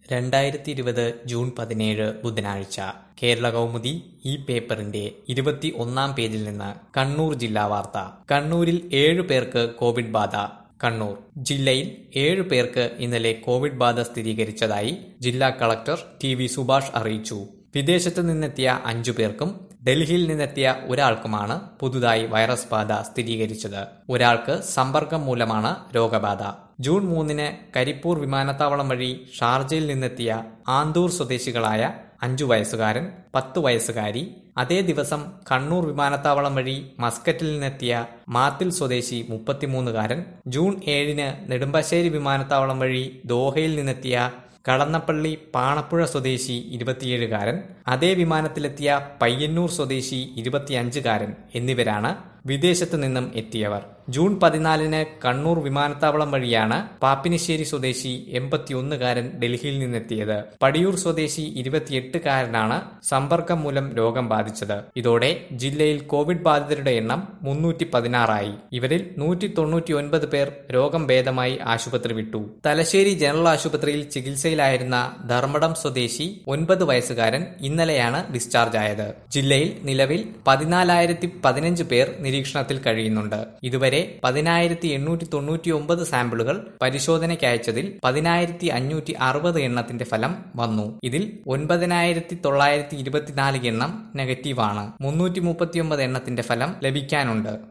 രണ്ടായിരത്തി ഇരുപത് ജൂൺ പതിനേഴ് ബുധനാഴ്ച കേരള കൗമുദി ഈ പേപ്പറിന്റെ ഇരുപത്തി ഒന്നാം പേജിൽ നിന്ന് കണ്ണൂർ ജില്ലാ വാർത്ത കണ്ണൂരിൽ ഏഴു പേർക്ക് കോവിഡ് ബാധ കണ്ണൂർ ജില്ലയിൽ ഏഴു പേർക്ക് ഇന്നലെ കോവിഡ് ബാധ സ്ഥിരീകരിച്ചതായി ജില്ലാ കളക്ടർ ടി വി സുഭാഷ് അറിയിച്ചു വിദേശത്ത് നിന്നെത്തിയ അഞ്ചു പേർക്കും ഡൽഹിയിൽ നിന്നെത്തിയ ഒരാൾക്കുമാണ് പുതുതായി വൈറസ് ബാധ സ്ഥിരീകരിച്ചത് ഒരാൾക്ക് സമ്പർക്കം മൂലമാണ് രോഗബാധ ജൂൺ മൂന്നിന് കരിപ്പൂർ വിമാനത്താവളം വഴി ഷാർജയിൽ നിന്നെത്തിയ ആന്തൂർ സ്വദേശികളായ അഞ്ചു വയസ്സുകാരൻ പത്ത് വയസ്സുകാരി അതേ ദിവസം കണ്ണൂർ വിമാനത്താവളം വഴി മസ്കറ്റിൽ നിന്നെത്തിയ മാത്തിൽ സ്വദേശി മുപ്പത്തിമൂന്നുകാരൻ ജൂൺ ഏഴിന് നെടുമ്പാശ്ശേരി വിമാനത്താവളം വഴി ദോഹയിൽ നിന്നെത്തിയ കടന്നപ്പള്ളി പാണപ്പുഴ സ്വദേശി ഇരുപത്തിയേഴുകാരൻ അതേ വിമാനത്തിലെത്തിയ പയ്യന്നൂർ സ്വദേശി ഇരുപത്തിയഞ്ചുകാരൻ എന്നിവരാണ് വിദേശത്തു നിന്നും എത്തിയവർ ജൂൺ പതിനാലിന് കണ്ണൂർ വിമാനത്താവളം വഴിയാണ് പാപ്പിനിശ്ശേരി സ്വദേശി എൺപത്തിയൊന്നുകാരൻ ഡൽഹിയിൽ നിന്നെത്തിയത് പടിയൂർ സ്വദേശി ഇരുപത്തിയെട്ടുകാരനാണ് സമ്പർക്കം മൂലം രോഗം ബാധിച്ചത് ഇതോടെ ജില്ലയിൽ കോവിഡ് ബാധിതരുടെ എണ്ണം മുന്നൂറ്റി പതിനാറായി ഇവരിൽ നൂറ്റി തൊണ്ണൂറ്റി ഒൻപത് പേർ രോഗം ഭേദമായി ആശുപത്രി വിട്ടു തലശ്ശേരി ജനറൽ ആശുപത്രിയിൽ ചികിത്സയിലായിരുന്ന ധർമ്മടം സ്വദേശി ഒൻപത് വയസ്സുകാരൻ ഇന്നലെയാണ് ഡിസ്ചാർജ് ആയത് ജില്ലയിൽ നിലവിൽ പതിനാലായിരത്തി പതിനഞ്ച് പേർ നിരീക്ഷണത്തിൽ കഴിയുന്നുണ്ട് ഇതുവരെ പതിനായിരത്തി എണ്ണൂറ്റി തൊണ്ണൂറ്റി ഒമ്പത് സാമ്പിളുകൾ പരിശോധനയ്ക്ക് അയച്ചതിൽ പതിനായിരത്തി അഞ്ഞൂറ്റി അറുപത് എണ്ണത്തിന്റെ ഫലം വന്നു ഇതിൽ ഒൻപതിനായിരത്തി തൊള്ളായിരത്തി ഇരുപത്തിനാല് എണ്ണം നെഗറ്റീവാണ് മുന്നൂറ്റി മുപ്പത്തിയൊമ്പത് എണ്ണത്തിന്റെ ഫലം ലഭിക്കാനുണ്ട്